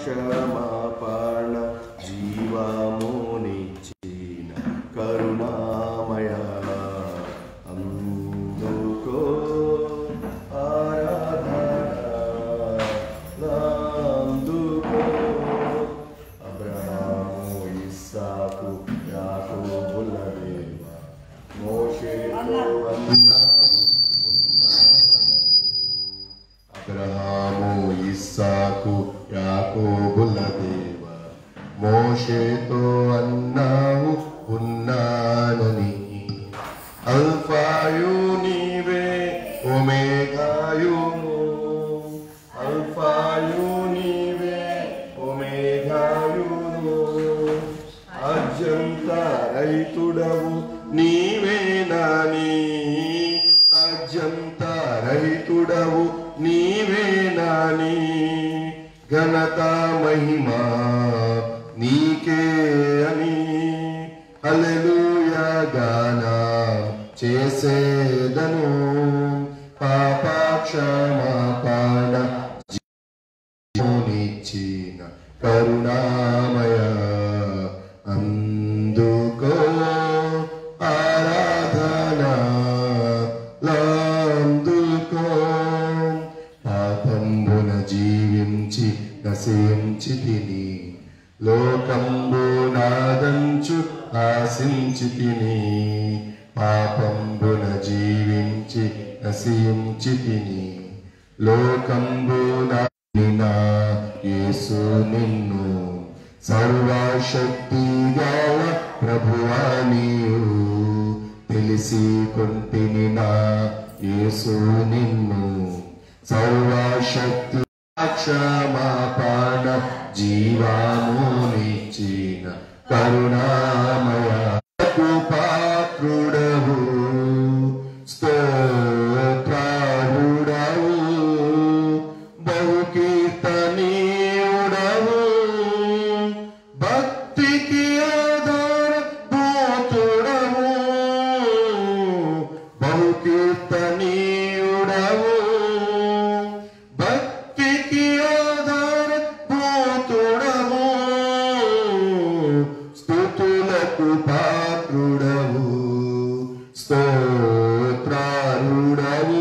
క్షమాపణ జీవమునిచ్చిన కరుణామయ అందుకో ఆరాధన అందుకో అబ్రహాము ఇస్సాకు యాకోబుల దేవ మోషేతో అన్నావు అబ్రహాము ఇస్సాకు యాకోబుల దేవ మోషేతో అన్నావు ఉన్నానని అల్ఫాయు నీవే ఒమేగాయును అల్ఫాయు నీవే ఒమేగాయును అజంత రైతుడవు నీవే నాని అజంత రైతుడవు నీవే నాని ఘనత మహిమా నీకే అని హల్లెలూయా గానా చేసేదను పాప క్షమాపణ జీవమునిచ్చిన కరుణామయ అందుకో ఆరాధన లాందుకో పాపంబున జీవించి నశించి తిని లోకంబు నాదంచు ఆశించి తిని పాపంబున జీవించి నశించి తిని లోకంబు నా యేసు నిన్ను సర్వశక్తి గల ప్రభువా నీవు తెలిసి కొంటిని నా యేసు నిన్ను సర్వశక్తి క్షమాపణ జీవామునిచ్చిన కరుణామయ పాత్రుడవు స్తోత్రారుడవు బహుకీర్తనీయుడవు భక్తికి ఆధారభూతుడవు బహుకీర్తనీయుడవు భక్తికి ఆధారభూతుడవు స్తుతులకు పాత్రుడవు స్తోత్రారుడవు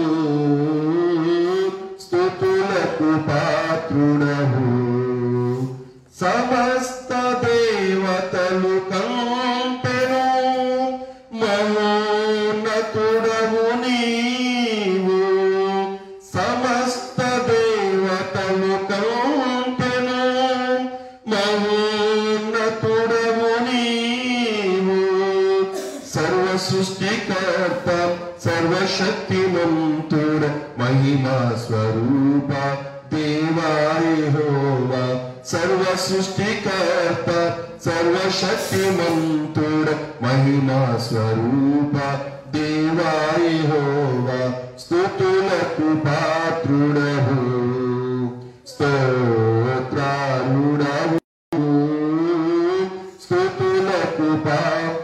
స్తుతులకు పాత్రుడవు సమస్త దేవతలు కంపెను మహోన్నతుడవు నీవు సమస్త దేవతలు కంపెను మహోన్నతుడవు నీవు సర్వ సృష్టికర్త సర్వశక్తిమంతుడ మహిమా స్వరూప దేవాయహోవా సర్వ సృష్టికర్త సర్వశక్తిమంతుడ మహిమా స్వరూప దేవాయహోవా స్తుతులకు పాత్రుడవు స్తోత్రారుడవు స్తుతులకు పా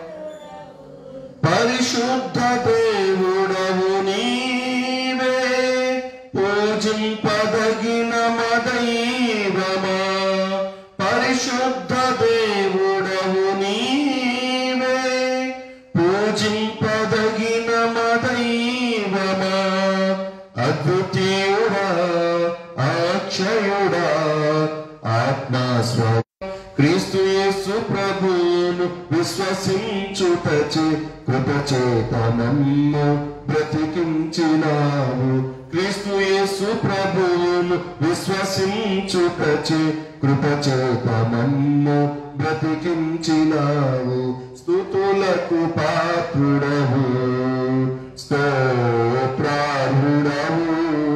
పరిశుద్ధ దేవుడవు నీవే పూజింపదగిన మదైవమా పరిశుద్ధ దేవుడవు నీవే పూజింపదగిన మదైవమా అద్వితీయుడా అక్షయుడా ఆత్మస్వ క్రీస్తు యేసు ప్రభువును విశ్వసించుటచే కృపచేత నన్ను బ్రతికించినావు క్రీస్తు యేసు ప్రభువును విశ్వసించుటచే కృపచేత నన్ను బ్రతికించినావు స్తుతులకు పాత్రుడవు స్తోత్రారుడవు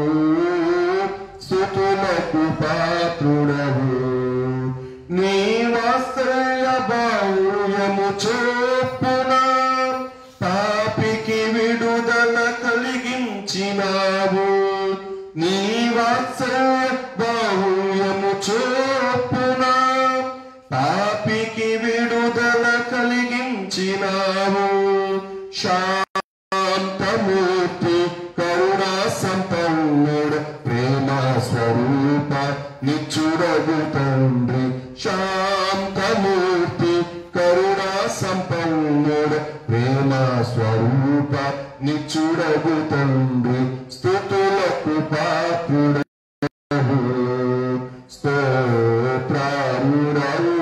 స్తుతులకు పాత్రుడవు నీ వాత్సల్య బాహుళ్యము చొప్పున పాపికి విడుదల కలిగించినావు నీ వాత్సల్య బాహుళ్యము చొప్పున పాపికి విడుదల కలిగించినావు శాంతమూర్తి కరుణా సంపన్నుడ ప్రేమ స్వరూప నిచ్చుడగుతో తండ్రి శాంతమూర్తి కరుణా సంపన్నుడ ప్రేమ స్వరూప నిచ్చుడగు తండ్రి స్థుతులకు పాత్రుడ స్తోత్రారుడవు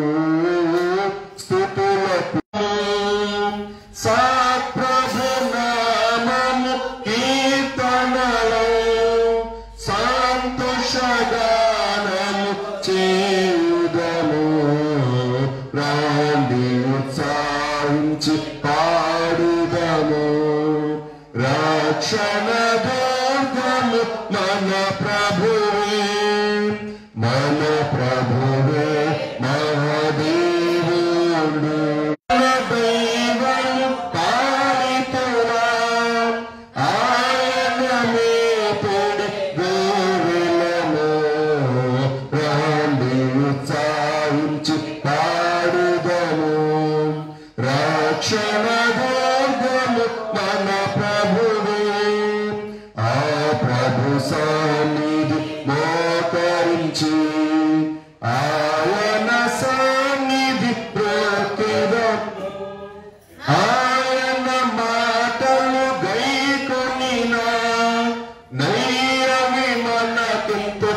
స్థుతులకు సప్రభునామము కీర్తనలో సంతోషగానము చేయుదము రాండి ఉత్సాహించి పాడుదము రక్షణ దుర్గము మన ప్రభువే మన ప్రభువే మహాదేవుడు మన దైవము పాలితుడా ఆయన మేపుడి గోరెలను రాండి ఉత్సాహించి పాడుదము రక్షణ దుర్గము మన ప్రభువే ఆ ప్రభు సన్నిధి మోకరించి ఆయన సన్నిధి ప్రోకిదం ఆయన మాటలు గైకొనిన నైరవి మనకింత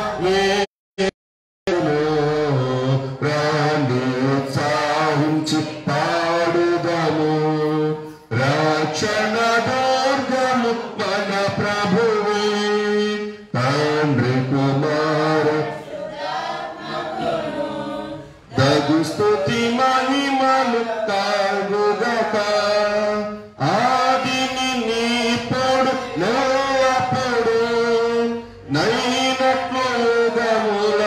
ప్రాణి ఉత్సాహించి పాడుదము రక్షణ దుర్గము మన ప్రభువే తండ్రి కుమార దగు స్తుతి మహిమలు కాగుగక ఆదిని నీప్పుడు నోప్పుడు నైనట్లు యుగముల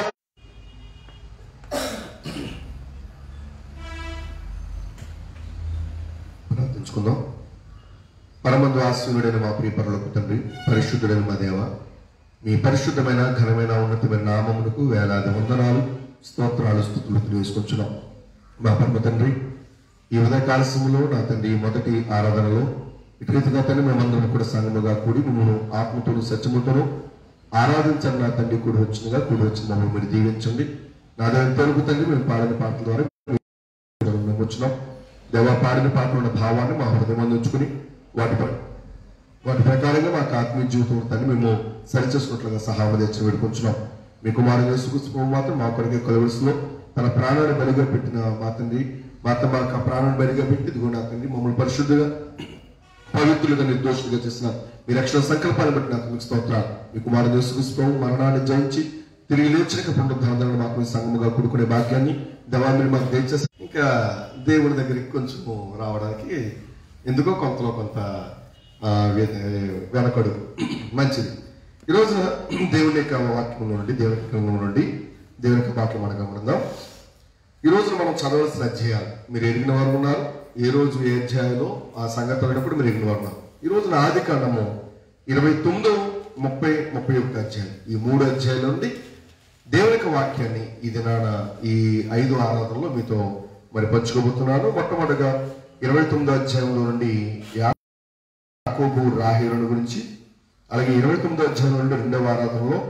ప్రార్థించుకుందాం పరమందు ఆశీనుడైన మా ప్రియ పరలోక తండ్రి పరిశుద్ధుడైన మా దేవ మీ పరిశుద్ధమైన ఘనమైన ఉన్నతమైన నామమునకు వేలాది వందనాలు స్తోత్రాలు స్థుతులు తెలియజేసుకొచ్చున్నాం మా పరమ తండ్రి ఈ ఉదయకాల సమయంలో నా తండ్రి ఈ మొదటి ఆరాధనలో ఇటు రీతిగా తండ్రి మేమందరం కూడా సంగముగా కూడి మిమ్మల్ని ఆత్మతోను సత్యముతోను ఆరాధించండి నా తండ్రి కూడి వచ్చినగా కూడి వచ్చిన మమ్మల్ని మీరు దీవించండి నా దగ్గర తొలుగు తండ్రి మేము పాడిన పాటల ద్వారా మేము వచ్చినాం దేవ పాడిన పాటలు ఉన్న భావాన్ని మా హృదయం ఉంచుకుని వాటి ప్ర- వాటి ప్రకారంగా మాకు ఆత్మీయ జీవితం తండ్రి మేము సరిచేసుకున్నట్లుగా సహాయం తెచ్చి వేడుకొంచున్నాం మీ కుమారుడు యేసుక్రీస్తు మాత్రం మా కొరకే కొలవలసిలో తన ప్రాణాన్ని బలిగా పెట్టిన మా తండ్రి మా అత్త మాకు ఆ ప్రాణాన్ని బలిగా పెట్టి ఇదిగో నా తండ్రి మమ్మల్ని పరిశుద్ధంగా పవిత్రులుగా నిర్దోషులుగా చేసిన మీ రక్షణ సంకల్పాన్ని బట్టి నాకు మీకు స్తోత్రాలు మీ కుమారుడు యేసుక్రీస్తు మరణాన్ని జయించి తిరిగి లేచిన పునరుద్ధారణను మాకు ఈ సంఘముగా కూడుకునే భాగ్యాన్ని దేవా మీరు మాకు దయచేసి ఇంకా దేవుడి దగ్గరికి కొంచెం రావడానికి ఎందుకో కొంతలో కొంత ఆ, వె- వెనకడు మంచిది ఈరోజు దేవుని యొక్క వాక్యంలో నుండి దేవుని యొక్క గ్రంథంలో నుండి దేవుని యొక్క వాక్యం మనం గమనిద్దాం ఈ రోజు మనం చదవలసిన అధ్యాయాలు మీరు ఎరిగిన వారు ఉన్నారు ఏ రోజు ఏ అధ్యాయంలో ఆ సంగతి అయినప్పుడు మీరు ఎరిగిన వారు ఉన్నారు ఈ రోజున ఆది కాండము ఇరవై తొమ్మిదో ముప్పై ముప్పై ఒక్క అధ్యాయం ఈ మూడు అధ్యాయాల నుండి దేవుని యొక్క వాక్యాన్ని ఈ దినాన ఈ ఐదు ఆరాధనలో మీతో మరి పంచుకోబోతున్నాను మొట్టమొదటిగా ఇరవై తొమ్మిదో అధ్యాయంలో నుండి యా- యాకోబు రాహేలుల గురించి అలాగే ఇరవై తొమ్మిదో అధ్యాయం నుండి రెండవ ఆరాధనలో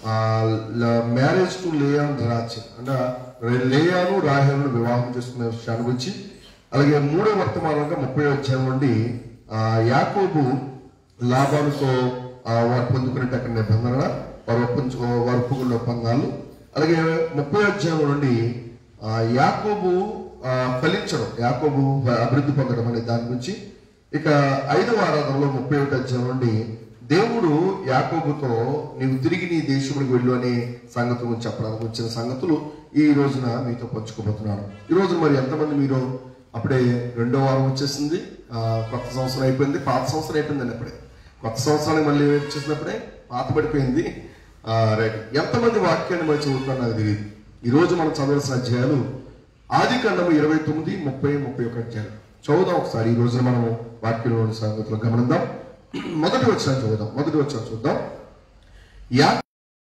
మ్యారేజ్ టు లేయాన్ రాచి అంటే లేయాను రాహేలును వివాహం చేసుకునే విషయాన్ని గురించి అలాగే మూడో వర్తమానంగా ముప్పై అధ్యాయం నుండి ఆ, యాకోబు లాభాలతో ఆ, వారు పొందుకునే అక్కడ నిబంధన వారు ఒప్పించు వారు ఒప్పుకున్న ఒప్పందాలు అలాగే ముప్పై అధ్యాయం నుండి ఆ, యాకోబు ఆ, ఫలించడం యాకోబు అభివృద్ధి పొందడం అనే దాని గురించి ఇక ఐదవ ఆరాధనలో ముప్పై ఒకటి అధ్యాయం నుండి దేవుడు యాకోబుతో నీవు తిరిగి నీ దేశమునికి వెళ్ళు అనే సంగతి గురించి చెప్పడానికి వచ్చిన సంగతులు ఈ రోజున మీతో పంచుకోబోతున్నాను ఈ రోజు మరి ఎంతమంది మీరు అప్పుడే రెండో వారం వచ్చేసింది ఆ, కొత్త సంవత్సరం అయిపోయింది పాత సంవత్సరం అయిపోయిందండి అప్పుడే కొత్త సంవత్సరానికి మళ్ళీ వచ్చేసినప్పుడే పాత పడిపోయింది ఆ, రైట్ ఎంతమంది వాక్యాన్ని మరి చదువుతున్నారు నాకు తెలియదు ఈ రోజు మనం చదవాల్సిన అధ్యాయాలు ఆది కాండము ఇరవై తొమ్మిది ముప్పై ముప్పై ఒక అధ్యాయాలు చదువుదాం ఒకసారి ఈ రోజున మనము వాక్యంలోని సంగతులు గమనిద్దాం మొదటి వచ్చిన చూద్దాం మొదటి వచ్చిన చూద్దాం యా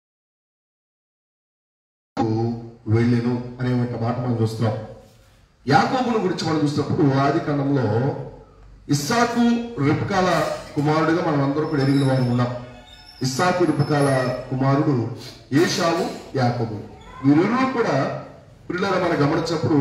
వెళ్ళెను అనే ఒక మాట మనం చూస్తున్నాం యాకోబును గురించి మనం చూసినప్పుడు ఆది కాండంలో ఇస్సాకు రిపకాల కుమారుడిగా మనం అందరూ కూడా ఎరిగిన వారు ఉన్నాం ఇస్సాకు రిపకాల కుమారుడు ఏషావు యాకోబు వీరిరువురు కూడా పిల్లల మనం గమనించినప్పుడు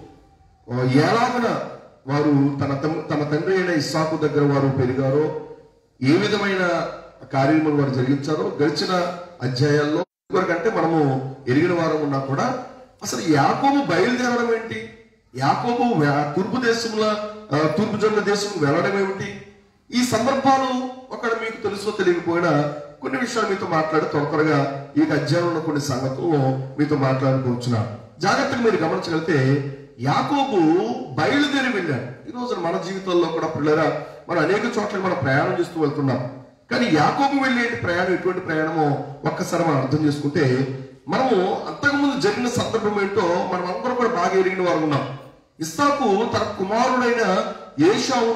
ఆ, ఎలాగున వారు తన తమ్- తన తండ్రి అయిన ఇస్సాకు దగ్గర వారు పెరిగారో ఏ విధమైన కార్యములు వారు జరిగించారో గడిచిన అధ్యాయాల్లో కంటే మనము ఎరిగిన వారం ఉన్నా కూడా అసలు యాకోబు బయలుదేరడం ఏంటి యాకోబు వే- తూర్పు దేశంలో ఆ, తూర్పు జనుల దేశం వెళ్ళడం ఏమిటి ఈ సందర్భాలు ఒకడ మీకు తెలుసో తెలియకపోయినా కొన్ని విషయాలు మీతో మాట్లాడి త్వర త్వరగా ఈ యొక్క అధ్యాయంలో ఉన్న కొన్ని సంగతులు మీతో మాట్లాడుకోవచ్చున్నాను జాగ్రత్తగా మీరు గమనించగలిగితే యాకోబు బయలుదేరి వెళ్ళాడు ఈ రోజున మన జీవితంలో కూడా పిల్లరా మనం అనేక చోట్ల మనం ప్రయాణం చేస్తూ వెళ్తున్నాం కానీ యాకోబు వెళ్ళే ప్రయాణం ఎటువంటి ప్రయాణమో ఒక్కసారి మనం అర్థం చేసుకుంటే మనము అంతకుముందు జరిగిన సందర్భం ఏంటో మనం అందరం కూడా బాగా ఎరిగిన వారు ఉన్నాం ఇస్సాకు తన కుమారుడైన ఏషావును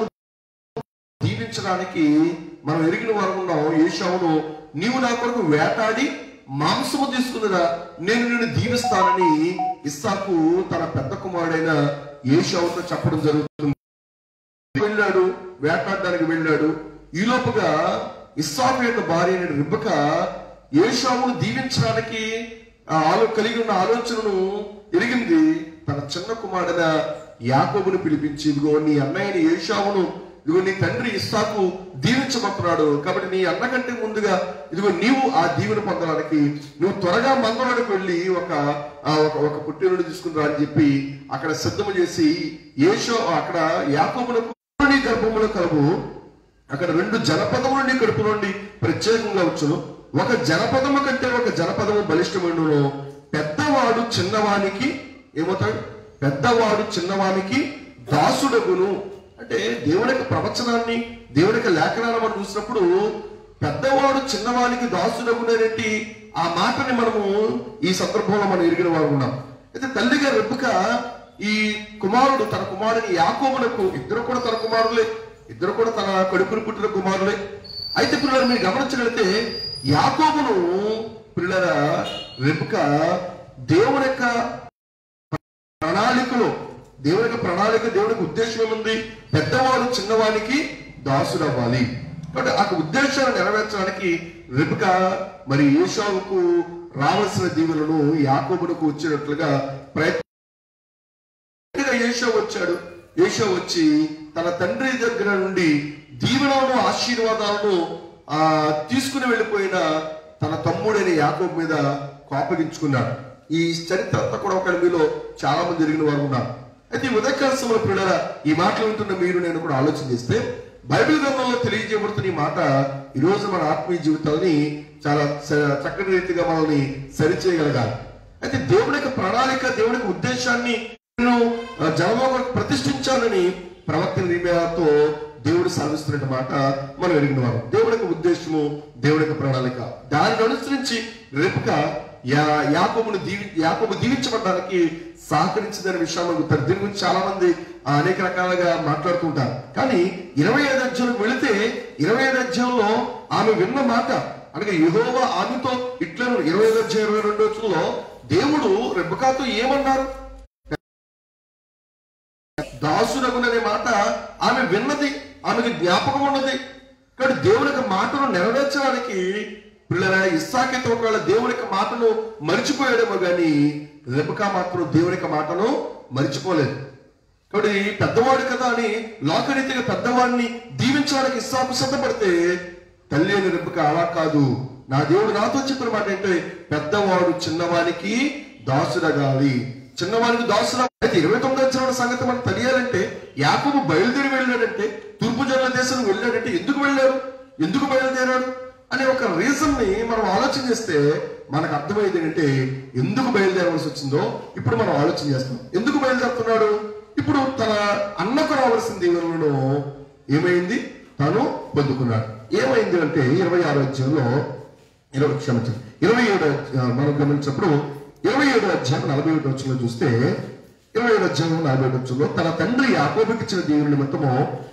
దీవించడానికి మనం ఎరిగిన వారు ఉన్నాం ఏషావును నీవు నా కొరకు వేటాడి మాంసము తీసుకున్నదా నేను నిన్ను దీవిస్తానని ఇస్సాకు తన పెద్ద కుమారుడైన ఏషావుతో చెప్పడం జరుగుతుంది వెళ్ళాడు వేటాడడానికి వెళ్ళాడు ఈ లోపుగా ఇస్సాకు యొక్క భార్య అయిన రిబ్బక ఏషావును దీవించడానికి ఆ ఆలో కలిగి ఉన్న ఆలోచనను ఎరిగింది తన చిన్న కుమారుడైన యాకోబును పిలిపించి ఇదిగో నీ అన్నయ్యని ఏషావును ఇదిగో నీ తండ్రి ఇస్సాకు దీవించబోతున్నాడు కాబట్టి నీ అన్న కంటే ముందుగా ఇదిగో నీవు ఆ దీవెన పొందడానికి నువ్వు త్వరగా మందరానికి వెళ్ళి ఒక ఆ, ఒక ఒక పుట్టినుడు తీసుకుని రా అని చెప్పి అక్కడ సిద్ధము చేసి ఏషో అక్కడ యాకోబునకు నీ గర్భములో కలుగు అక్కడ రెండు జనపదములు నీ కడుపు నుండి ప్రత్యేకంగా వచ్చును ఒక జనపదము కంటే ఒక జనపదము బలిష్టమైనను పెద్దవాడు చిన్నవానికి ఏమవుతాడు పెద్దవాడు చిన్నవానికి దాసుడగును అంటే దేవుని యొక్క ప్రవచనాన్ని దేవుని యొక్క లేఖనాన్ని మనం చూసినప్పుడు పెద్దవాడు చిన్నవానికి దాసుడగునేటి ఆ మాటని మనము ఈ సందర్భంలో మనం ఎరిగిన వారు ఉన్నాం అయితే తల్లిగా రెబ్బక ఈ కుమారుడు తన కుమారుని యాకోబులకు ఇద్దరు కూడా తన కుమారులే ఇద్దరు కూడా తన కడుపును పుట్టిన కుమారులే అయితే పిల్లలు మీరు గమనించగలిగితే యాకోబును పిల్లల రెబ్బక దేవుని యొక్క ప్రణాళికలో దేవుని యొక్క ప్రణాళిక దేవునికి ఉద్దేశం ఏముంది పెద్దవాడు చిన్నవానికి దాసుడు అవ్వాలి కాబట్టి ఆ ఉద్దేశాన్ని నెరవేర్చడానికి రిబిక మరి ఏషావుకు రావాల్సిన దీవులను యాకోబునకు వచ్చినట్లుగా ప్రయత్నం ఏషో వచ్చాడు ఏషో వచ్చి తన తండ్రి దగ్గర నుండి దీవెనలను ఆశీర్వాదాలను ఆ తీసుకుని వెళ్ళిపోయిన తన తమ్ముడైన యాకోబు మీద కోపగించుకున్నాడు ఈ చరిత్ర అంతా కూడా ఒక మీలో చాలా మంది జరిగిన వారు ఉన్నారు అయితే ఈ ఉదయకాల సమయంలో పిల్లల ఈ మాటలు వింటున్న మీరు నేను కూడా ఆలోచన చేస్తే బైబిల్ గ్రంథంలో తెలియజేయబడుతున్న ఈ మాట ఈ రోజు మన ఆత్మీయ జీవితాలని చాలా చ- చక్కటి రీతిగా మనల్ని సరిచేయగలగాలి అయితే దేవుని యొక్క ప్రణాళిక దేవుని యొక్క ఉద్దేశాన్ని నేను ఆ, జనమ కొరకు ప్రతిష్ఠించాలని ప్రవక్త నిర్ణయాలతో దేవుడు సాధిస్తున్న మాట మనం ఎరిగిన వారు దేవుడి యొక్క ఉద్దేశము దేవుడి యొక్క ప్రణాళిక దానిని అనుసరించి రేపుక యా యాకోబును దీవి యాకోబు దీవించబడడానికి సహకరించిందనే విషయాన్ని చెప్తారు దీని గురించి చాలా మంది ఆ, అనేక రకాలుగా మాట్లాడుతుంటారు కానీ ఇరవై ఐదు అధ్యాయంలోకి వెళితే ఇరవై ఐదు అధ్యాయంలో ఆమె విన్న మాట అనగా యెహోవా ఆమెతో ఇట్లను ఇరవై ఐదు అధ్యాయం ఇరవై రెండు వచ్చంలో దేవుడు రెబ్బకాతో ఏమన్నారు దాసునగుననే మాట ఆమె విన్నది ఆమెకి జ్ఞాపకం ఉన్నది కానీ దేవుని యొక్క మాటను నెరవేర్చడానికి పిల్లల ఇస్సాకితో ఒకవేళ దేవుని యొక్క మాటను మర్చిపోయాడేమో గాని రెబకా మాత్రం దేవుని యొక్క మాటను మర్చిపోలేదు కాబట్టి పెద్దవాడు కదా అని లోకరీతిగా పెద్దవాడిని దీవించడానికి ఇస్సాకు సిద్ధపడితే తల్లి అని రెబ్బక అలా కాదు నా దేవుడు నాతో చెప్పిన మాట ఏంటంటే పెద్దవాడు చిన్నవానికి దాసుడగాలి చిన్నవానికి దాసుల అయితే ఇరవై తొమ్మిది వచ్చిన సంగతి మనకు తెలియాలంటే యాకోబు బయలుదేరి వెళ్ళాడంటే తూర్పు జనుల దేశం వెళ్ళాడంటే ఎందుకు వెళ్ళాడు ఎందుకు బయలుదేరాడు అనే ఒక రీజన్ ని మనం ఆలోచన చేస్తే మనకు అర్థమయ్యేది ఏంటంటే ఎందుకు బయలుదేరవలసి వచ్చిందో ఇప్పుడు మనం ఆలోచన చేస్తాం ఎందుకు బయలుదేరుతున్నాడు ఇప్పుడు తన అన్నకు రావాల్సిన దీవెనలను ఏమైంది తను పొందుకున్నాడు ఏమైంది అంటే ఇరవై ఆరో అధ్యాయంలో ఇరవై క్షమించండి ఇరవై ఏడు మనం గమనించినప్పుడు ఇరవై ఏడు అధ్యాయం నలభై ఏడు వచ్చంలో చూస్తే ఇరవై ఏడు అధ్యాయం నలభై ఏడు వచ్చంలో తన తండ్రి యాకోబుకి ఇచ్చిన దేవుని నిమిత్తము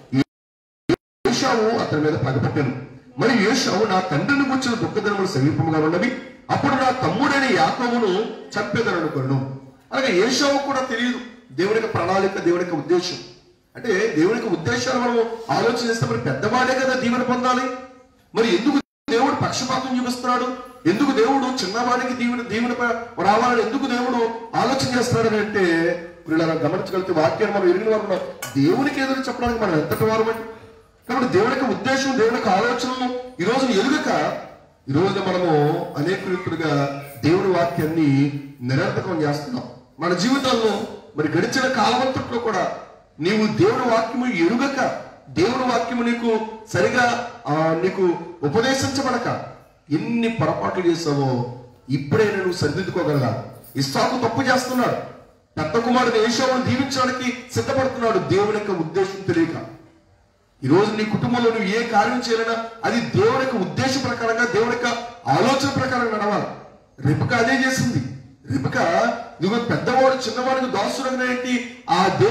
ఏషావు అతని మీద పగపట్టాను మరి ఏషావు నా తండ్రిని కూర్చిన దుఃఖదినములు సమీపంగా ఉన్నవి అప్పుడు నా తమ్ముడైన యాకోబును చంపేదననుకున్నాను అలాగే ఏషావు కూడా తెలియదు దేవుని యొక్క ప్రణాళిక దేవుని యొక్క ఉద్దేశం అంటే దేవుని యొక్క ఉద్దేశాలు మనం ఆలోచన చేస్తే మరి పెద్దవాడే కదా దీవెన పొందాలి మరి ఎందుకు దేవుడు దేవుడు పక్షపాతం చూపిస్తున్నాడు ఎందుకు దేవుడు చిన్నవాడికి దీవుని దీవుని రావాలని ఎందుకు దేవుడు ఆలోచన చేస్తున్నాడు అంటే వీళ్ళ గమనించగలిగితే వాక్యాన్ని మనం ఎరిగిన వారు ఉన్నాం. దేవునికి ఏదో చెప్పడానికి మనం ఎంతటి వారు కాబట్టి దేవుని యొక్క ఉద్దేశం దేవుని యొక్క ఆలోచనను ఈ రోజున ఎరుగక ఈ రోజున మనము అనేక రీతులుగా దేవుని వాక్యాన్ని నిరర్థకం చేస్తున్నాం మన జీవితాల్లో మరి గడిచిన కాలమంతట్లో కూడా నీవు దేవుని వాక్యము ఎరుగక దేవుని వాక్యము నీకు సరిగా ఆ, నీకు ఉపదేశించబడక ఎన్ని పొరపాట్లు చేసావో ఇప్పుడే నువ్వు సరిదిద్దుకోగలరా ఇస్సాకు తప్పు చేస్తున్నాడు పెద్ద కుమారుడు ఏషావును దీవించడానికి సిద్ధపడుతున్నాడు దేవుని యొక్క ఉద్దేశం తెలియక ఈ రోజు నీ కుటుంబంలో నువ్వు ఏ కార్యం చేయాలన్నా అది దేవుని యొక్క ఉద్దేశ ప్రకారంగా దేవుని యొక్క ఆలోచన ప్రకారం నడవాలి రిపక అదే చేసింది రిపక నువ్వు పెద్దవాడు చిన్నవాడికి దాసుడనేటి ఆ దేవుడు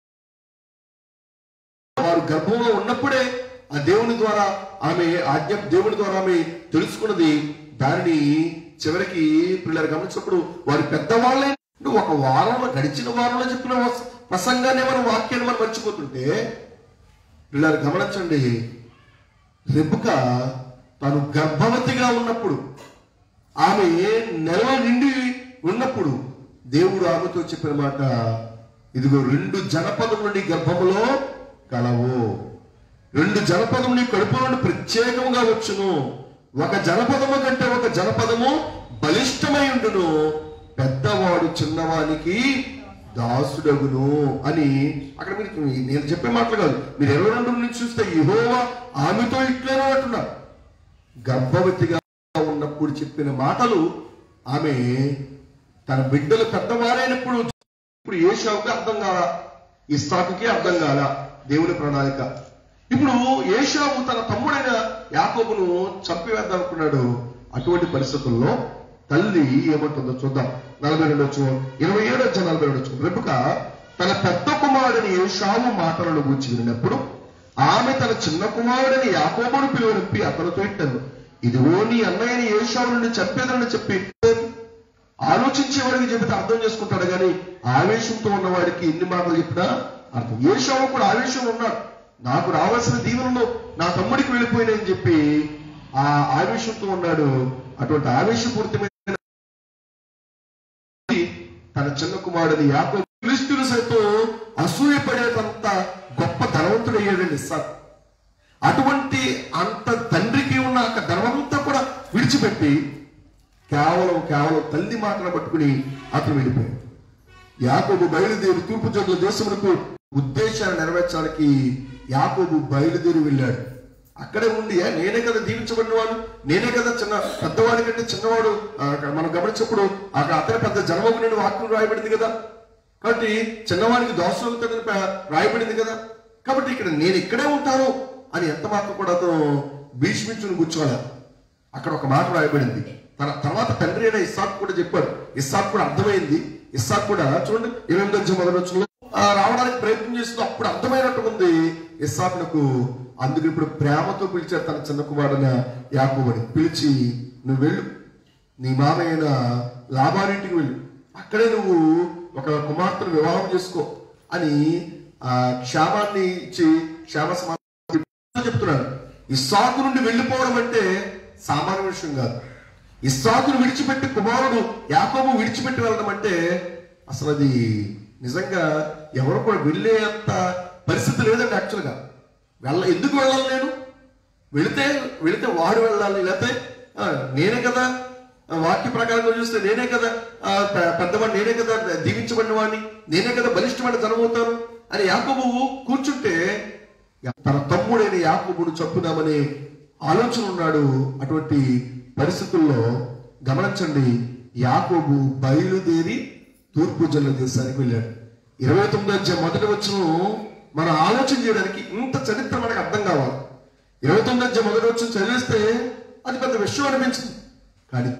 వారు గర్భంలో ఉన్నప్పుడే ఆ దేవుని ద్వారా ఆమె ఆజ్ఞ దేవుని ద్వారా ఆమె తెలుసుకున్నది దానిని చివరికి పిల్లలు గమనించినప్పుడు వారి పెద్దవాళ్ళే నువ్వు ఒక వారంలో గడిచిన వారంలో చెప్పిన వస్- ప్రసంగాన్ని మనం వాక్యాన్ని మనం మర్చిపోతుంటే పిల్లలు గమనించండి రెబుక తాను గర్భవతిగా ఉన్నప్పుడు ఆమె నెల నిండి ఉన్నప్పుడు దేవుడు ఆమెతో చెప్పిన మాట ఇదిగో రెండు జనపదములు నీ గర్భములో కలవు రెండు జనపదము నీ కడుపులో నుండి ప్రత్యేకంగా వచ్చును ఒక జనపదము కంటే ఒక జనపదము బలిష్టమై ఉండును పెద్దవాడు చిన్నవానికి దాసుడగును అని అక్కడ మీరు నేను చెప్పే మాటలు కాదు మీరు ఇరవై రెండు నుంచి చూస్తే యెహోవా ఆమెతో ఇట్లేనో అంటున్నారు గర్భవతిగా ఉన్నప్పుడు చెప్పిన మాటలు ఆమె తన బిడ్డలు పెద్దవారైనప్పుడు ఇప్పుడు ఏషావుకి అర్థం కాల ఇస్సాకుకి అర్థం కాల దేవుని ప్రణాళిక ఇప్పుడు ఏషావు తన తమ్ముడైన యాకోబును చంపివేద్దాం అనుకున్నాడు అటువంటి పరిస్థితుల్లో తల్లి ఏమంటుందో చూద్దాం నలభై రెండు వచ్చు ఇరవై ఏడు వచ్చి నలభై రెండు వచ్చు రెప్పుక తన పెద్ద కుమారుడిని ఏషావు మాటలను గూర్చి విన్నప్పుడు ఆమె తన చిన్న కుమారుడిని యాకోబును పిలువనిప్పి అతనితో ఇట్టను ఇదిగో నీ అన్నయ్యని ఏషావు నుండి చంపేదని చెప్పి ఆలోచించేవాడికి చెబితే అర్థం చేసుకుంటాడు కానీ ఆవేశంతో ఉన్నవాడికి ఎన్ని మాటలు చెప్పినా అర్థం ఏషావు కూడా ఆవేశంలో ఉన్నాడు నాకు రావాల్సిన దీవెనలు నా తమ్ముడికి వెళ్ళిపోయినాయని చెప్పి ఆ ఆవేశంతో ఉన్నాడు అటువంటి ఆవేశపూరితమైన తన చిన్న కుమారుడిని యాకో క్రీస్తులు సైతం అసూయపడేటంత గొప్ప ధనవంతుడు అయ్యాడండి ఇస్సాకు అటువంటి అంత తండ్రికి ఉన్న ఆ ధనమంతా కూడా విడిచిపెట్టి కేవలం కేవలం తల్లి మాటను పట్టుకుని అతను వెళ్ళిపోయాడు యాకోబు బయలుదేరి తూర్పు జోగుల దేశములకు ఉద్దేశాన్ని నెరవేర్చడానికి యాకోబు బయలుదేరి వెళ్ళాడు అక్కడే ఉండి "ఏ, నేనే కదా దీవించబడినవాడు నేనే కదా చిన్న పెద్దవాడి కంటే చిన్నవాడు ఆ, అక్కడ మనం గమనించినప్పుడు అక్కడ అతని పెద్ద జన్మకు నేను వాక్యం రాయబడింది కదా కాబట్టి చిన్నవాడికి దోషులతోని రాయబడింది కదా కాబట్టి ఇక్కడ నేను ఇక్కడే ఉంటాను అని ఎంత మాత్రం కూడా అతను భీష్మించుని కూర్చోలే అక్కడ ఒక మాట రాయబడింది తన తర్వాత తండ్రి అయిన ఇస్సాకు కూడా చెప్పాడు ఇస్సాకు కూడా అర్థమైంది ఇస్సాకు కూడా చూడండి ఎనిమిది వచ్చి మొదటి వచ్చిన రావడానికి ప్రయత్నం చేసింది అప్పుడు అర్థమైనట్టు ఉంది ఇస్సాకునకు అందుకు ఇప్పుడు ప్రేమతో పిలిచాడు తన చిన్న కుమారుడైన యాకోబుని పిలిచి నువ్వు వెళ్ళు నీ మామయ్యన లాభారింటికి వెళ్ళు అక్కడే నువ్వు ఒక కుమార్తెను వివాహం చేసుకో అని ఆ క్షామాన్ని ఇచ్చి క్షామ సమాధానం చెప్తున్నాడు ఇస్సాకు నుండి వెళ్ళిపోవడం అంటే సామాన్య విషయం కాదు ఇస్సాకును విడిచిపెట్టి కుమారుడు యాకోబు విడిచిపెట్టి వెళ్ళడం అంటే అసలు అది నిజంగా ఎవరు కూడా వెళ్ళే అంత పరిస్థితి లేదండి యాక్చువల్గా వెళ్ళ ఎందుకు వెళ్ళాలి నేను వెళితే వెళితే వాడు వెళ్ళాలి లేకపోతే ఆ, నేనే కదా ఆ, వాక్య ప్రకారంగా చూస్తే నేనే కదా ఆ, పె- పెద్దవాడిని నేనే కదా దీవించబడిన వాడిని నేనే కదా బలిష్టమైన జనమవుతాను అని యాకోబు కూర్చుంటే తన తమ్ముడైన యాకోబును చంపుదామనే ఆలోచన ఉన్నాడు అటువంటి పరిస్థితుల్లో గమనించండి యాకోబు బయలుదేరి తూర్పు జల్ల దేశానికి వెళ్ళాడు ఇరవై తొమ్మిది అధ్యాయం మొదటి వచ్చిన మనం ఆలోచన చేయడానికి ఇంత చరిత్ర మనకు అర్థం కావాలి ఇరవై తొమ్మిది అధ్యాయం మొదటి వచ్చిన చదివిస్తే అది పెద్ద విషయం అనిపించింది కానీ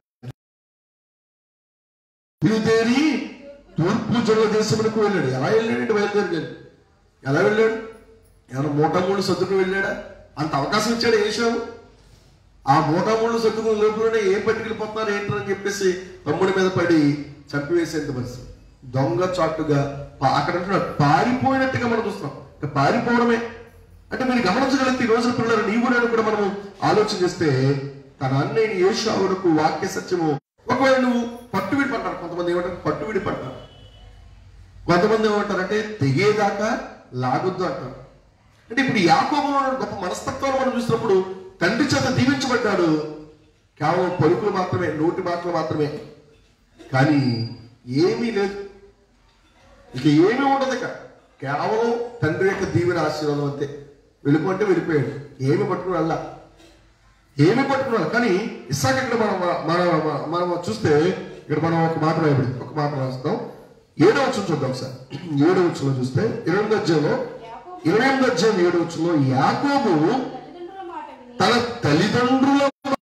బయలుదేరి తూర్పు జల్ల దేశములకు వెళ్ళాడు ఎలా వెళ్ళాడంటే బయలుదేరి వెళ్ళాడు ఎలా వెళ్ళాడు ఏమైనా మూటమూళ్ళు సర్దుకు వెళ్ళాడా అంత అవకాశం ఇచ్చాడు ఏషావు ఆ మూటమూళ్ళు సర్దుకుని లోపలనే ఏం పట్టుకెళ్ళిపోతున్నారు ఏంటని చెప్పేసి తమ్ముడి మీద పడి చంపివేసేంత పరిస్థితి దొంగ చాటుగా పా- అక్కడ అంటున్నాడు పారిపోయినట్టుగా మనం చూస్తున్నాం ఇక పారిపోవడమే అంటే మీరు గమనించగలిగితే ఈ రోజు పిల్లలు నీవు నేను కూడా మనం ఆలోచన చేస్తే తన అన్నయ్యని యేషావులకు వాక్య సత్యము ఒకవేళ నువ్వు పట్టువిడి పడ్డారు కొంతమంది ఏమంటారు పట్టువిడి పడ్డారు కొంతమంది ఏమంటారంటే తెగేదాకా లాగొద్దు అంటారు అంటే ఇప్పుడు యాకోబులో ఉన్న గొప్ప మనస్తత్వాలు మనం చూసినప్పుడు తండ్రి చేత దీవించబడ్డాడు కేవలం పలుకులు మాత్రమే నోటి మాటలు మాత్రమే కానీ ఏమీ లేదు ఇక ఏమీ ఉండదు ఇక కేవలం తండ్రి యొక్క దీవెన ఆశీర్వాదం అంతే వెళ్ళిపోతే వెళ్ళిపోయాడు ఏమి పట్టుకుని వెళ్ళా ఏమి పట్టుకున్నాడు కానీ ఇస్సాక్ ఇక్కడ మనం మనం మనం చూస్తే ఇక్కడ మనం ఒక మాట రాయబడి ఒక మాట రాస్తాం ఏడవ వచ్చం చూద్దాం సార్ ఏడవ వచ్చంలో చూస్తే ఇరవై ఎనిమిది అధ్యాయంలో ఇరవై ఎనిమిది అధ్యాయం ఏడవ వచ్చంలో యాకోబు తల్లిదండ్రుల మాట విని తన తల్లిదండ్రుల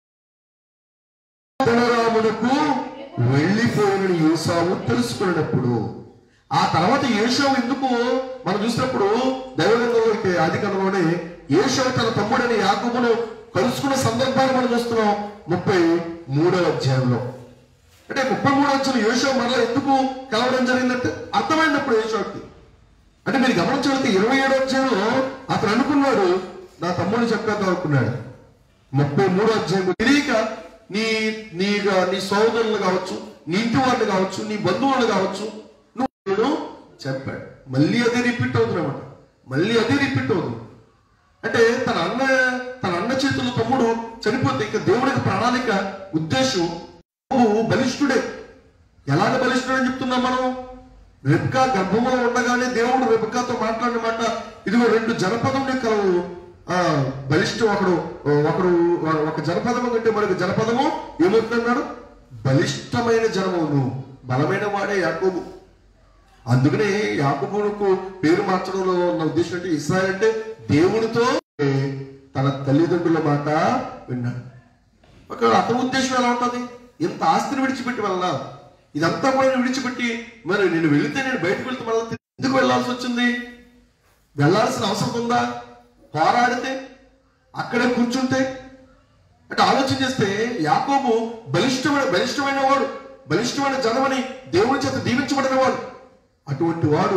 రామునకు వెళ్ళిపోయిన యేసావు తెలుసుకున్నప్పుడు ఆ తర్వాత యేషావు ఎందుకు మనం చూసినప్పుడు దైవగంధంలోకి ఆది కథలోనే యేషావు తన తమ్ముడైన యాకోబును కలుసుకున్న సందర్భాన్ని మనం చూస్తున్నాం ముప్పై మూడవ అధ్యాయంలో అంటే ముప్పై మూడవ అధ్యాయంలో యేషావు మరలా ఎందుకు కలవడం జరిగిందంటే అర్థమైనప్పుడు యేషావుకి అంటే మీరు గమనించగలిగితే ఇరవై ఏడో అధ్యాయంలో అతను అనుకున్నాడు నా తమ్ముడు చెప్పేద్దాం అనుకున్నాడు ముప్పై మూడో అధ్యాయం తెలియక నీ నీ నీ సోదరులు కావచ్చు నీ ఇంటి వాళ్ళు కావచ్చు నీ బంధువులు కావచ్చు నువ్వు చెప్పాడు మళ్ళీ అదే రిపీట్ అవుతున్నమాట మళ్ళీ అదే రిపీట్ అవుతుంది అంటే తన అన్న తన అన్న చేతుల్లో తమ్ముడు చనిపోతే ఇక దేవుడికి ప్రణాళిక ఉద్దేశం బాబు బలిష్ఠుడే ఎలాగ బలిష్ఠుడని చెప్తున్నాం మనం రెబ్కా గర్భంలో ఉండగానే దేవుడు రెబ్కాతో మాట్లాడిన మాట ఇదిగో రెండు జనపదముని కలవు ఆ బలిష్ఠ ఒకడు ఒకడు ఒక జనపదము కంటే మరొక జనపదము ఏమవుతున్నాడు బలిష్టమైన జనము నువ్వు బలమైన వాడే యాకోబు అందుకనే యాకోబునకు పేరు మార్చడంలో ఉన్న ఉద్దేశం అంటే ఇస్రాయల్ అంటే దేవునితో తన తల్లిదండ్రుల మాట విన్నాడు ఒక అతని ఉద్దేశం ఎలా ఉంటుంది ఇంత ఆస్తిని విడిచిపెట్టి వెళ్ళా ఇదంతా కూడా నేను విడిచిపెట్టి మరి నేను వెళితే నేను బయటకు వెళ్తే మళ్ళీ ఎందుకు వెళ్ళాల్సి వచ్చింది వెళ్ళాల్సిన అవసరం ఉందా పోరాడితే అక్కడే కూర్చుంటే అంటే ఆలోచన చేస్తే యాకోబు బలిష్టమైన బలిష్టమైన వాడు బలిష్టమైన జనమని దేవుని చేత దీవించబడిన వాడు అటువంటి వాడు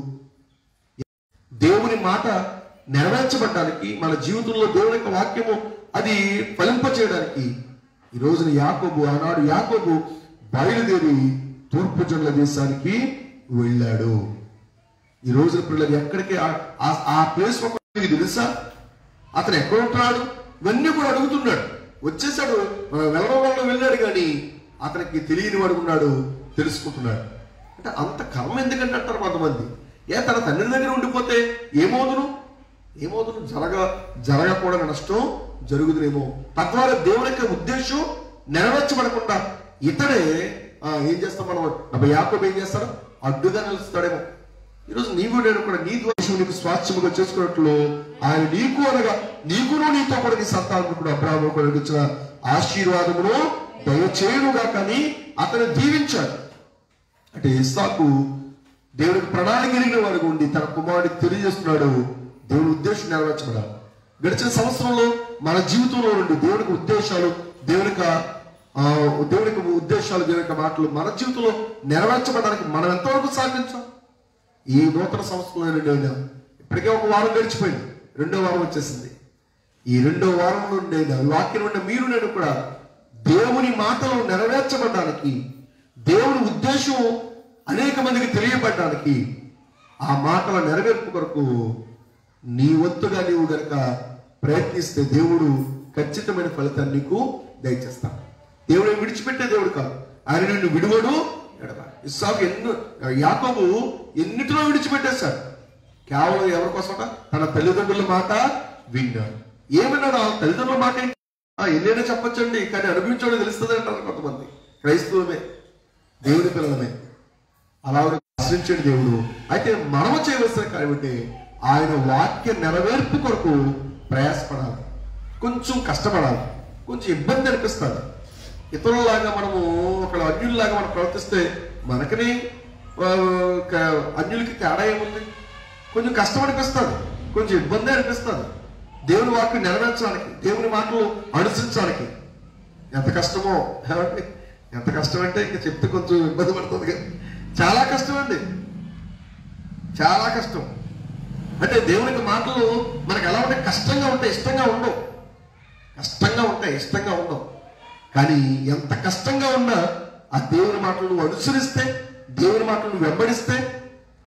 దేవుని మాట నెరవేర్చబడడానికి మన జీవితంలో దేవుని యొక్క వాక్యము అది ఫలింప చేయడానికి ఈ రోజున యాకోబు ఆనాడు యాకోబు బయలుదేరి తూర్పు జనుల దేశానికి వెళ్ళాడు ఈ రోజున పిల్లలు ఎక్కడికి ఆ- ఆ- ఆ ప్లేస్ ఒక మీకు తెలుసా అతను ఎక్కడ ఉంటున్నాడు ఇవన్నీ కూడా అడుగుతున్నాడు వచ్చేసాడు ఆ, వెళ్ళడం వల్ల వెళ్ళాడు కానీ అతనికి తెలియని వాడు ఉన్నాడు తెలుసుకుంటున్నాడు అంటే అంత కర్మ ఎందుకంటే అంటారు కొంతమంది ఏ తన తండ్రి దగ్గర ఉండిపోతే ఏమవుదును ఏమవుదును జరగ జరగకూడని నష్టం జరుగుతునేమో తద్వారా దేవుని యొక్క ఉద్దేశం నెరవేర్చబడకుండా ఇతడే ఆ, ఏం చేస్తాం మనం అబ్బా యాకోబు ఏం చేస్తాడు అడ్డుగా నిలుస్తాడేమో ఈరోజు నీవు నేను కూడా నీ ద్వేషం నీకు స్వాస్థ్యముగా చేసుకున్నట్లు ఆయన నీకు అనగా నీకును నీతో కూడా నీ సంతానం కూడా అబ్రాహ్మణు కూడా ఇచ్చిన ఆశీర్వాదమును దయచేయునుగా కానీ అతను దీవించాడు అంటే ఇస్సాకు దేవుడికి ప్రణాళిక కలిగిన వాడిగా ఉండి తన కుమారుడికి తెలియజేస్తున్నాడు దేవుడి ఉద్దేశం నెరవేర్చబడాలి గడిచిన సంవత్సరంలో మన జీవితంలో నుండి దేవునికి ఉద్దేశాలు దేవునికి ఆ, దేవునికి ఉద్దేశాలు దేవుని యొక్క మాటలు మన జీవితంలో నెరవేర్చబడడానికి మనం ఎంతవరకు సాధించాం ఈ నూతన సంవత్సరంలో నుండి అయినా ఇప్పటికే ఒక వారం గడిచిపోయింది రెండో వారం వచ్చేసింది ఈ రెండో వారం నుండి అయినా ఈ వాక్యం నుండి మీరు నేను కూడా దేవుని మాటలు నెరవేర్చబడడానికి దేవుని ఉద్దేశం అనేక మందికి తెలియబడడానికి ఆ మాటల నెరవేర్పు కొరకు నీ వంతుగా నీవు గనక ప్రయత్నిస్తే దేవుడు ఖచ్చితమైన ఫలితాన్ని నీకు దయచేస్తాడు దేవుడు ఏం విడిచిపెట్టే దేవుడు కాదు ఆయన నిన్ను విడువడు ఎడబాడు. ఇస్సాకు ఎన్నో యాకోబు ఎన్నిటిలో విడిచిపెట్టేశాడు కేవలం ఎవరి కోసమట తన తల్లిదండ్రుల మాట విన్నాడు ఏమన్నాడు ఆ తల్లిదండ్రుల మాట ఏంటి? ఆ ఎన్నైనా చెప్పొచ్చండి కానీ అనుభవించడం తెలుస్తుంది అంటారు కొంతమంది క్రైస్తవులమే దేవుని పిల్లలమే అలా ఆశ్రయించాడు దేవుడు అయితే మనము చేయవలసిన కార్యం ఏంటి ఆయన వాక్య నెరవేర్పు కొరకు ప్రయాసపడాలి కొంచెం కష్టపడాలి కొంచెం ఇబ్బంది అనిపిస్తుంది ఇతరులలాగా మనము ఒక అన్యుల్లాగా మనం ప్రవర్తిస్తే మనకని ఆ, క- అన్యులకి తేడా ఏముంది కొంచెం కష్టం అనిపిస్తుంది కొంచెం ఇబ్బంది అనిపిస్తుంది దేవుని వాక్యం నెరవేర్చడానికి దేవుని మాటలు అనుసరించడానికి ఎంత కష్టమో ఏమండి ఎంత కష్టం అంటే ఇంకా చెప్తే కొంచెం ఇబ్బంది పడుతుంది కదా చాలా కష్టం అండి చాలా కష్టం అంటే దేవుని యొక్క మాటలు మనకు ఎలా ఉంటాయి కష్టంగా ఉంటాయి ఇష్టంగా ఉండవు కష్టంగా ఉంటాయి ఇష్టంగా ఉండవు కానీ ఎంత కష్టంగా ఉన్నా ఆ దేవుని మాటలు నువ్వు అనుసరిస్తే దేవుని మాటలు నువ్వు వెంబడిస్తే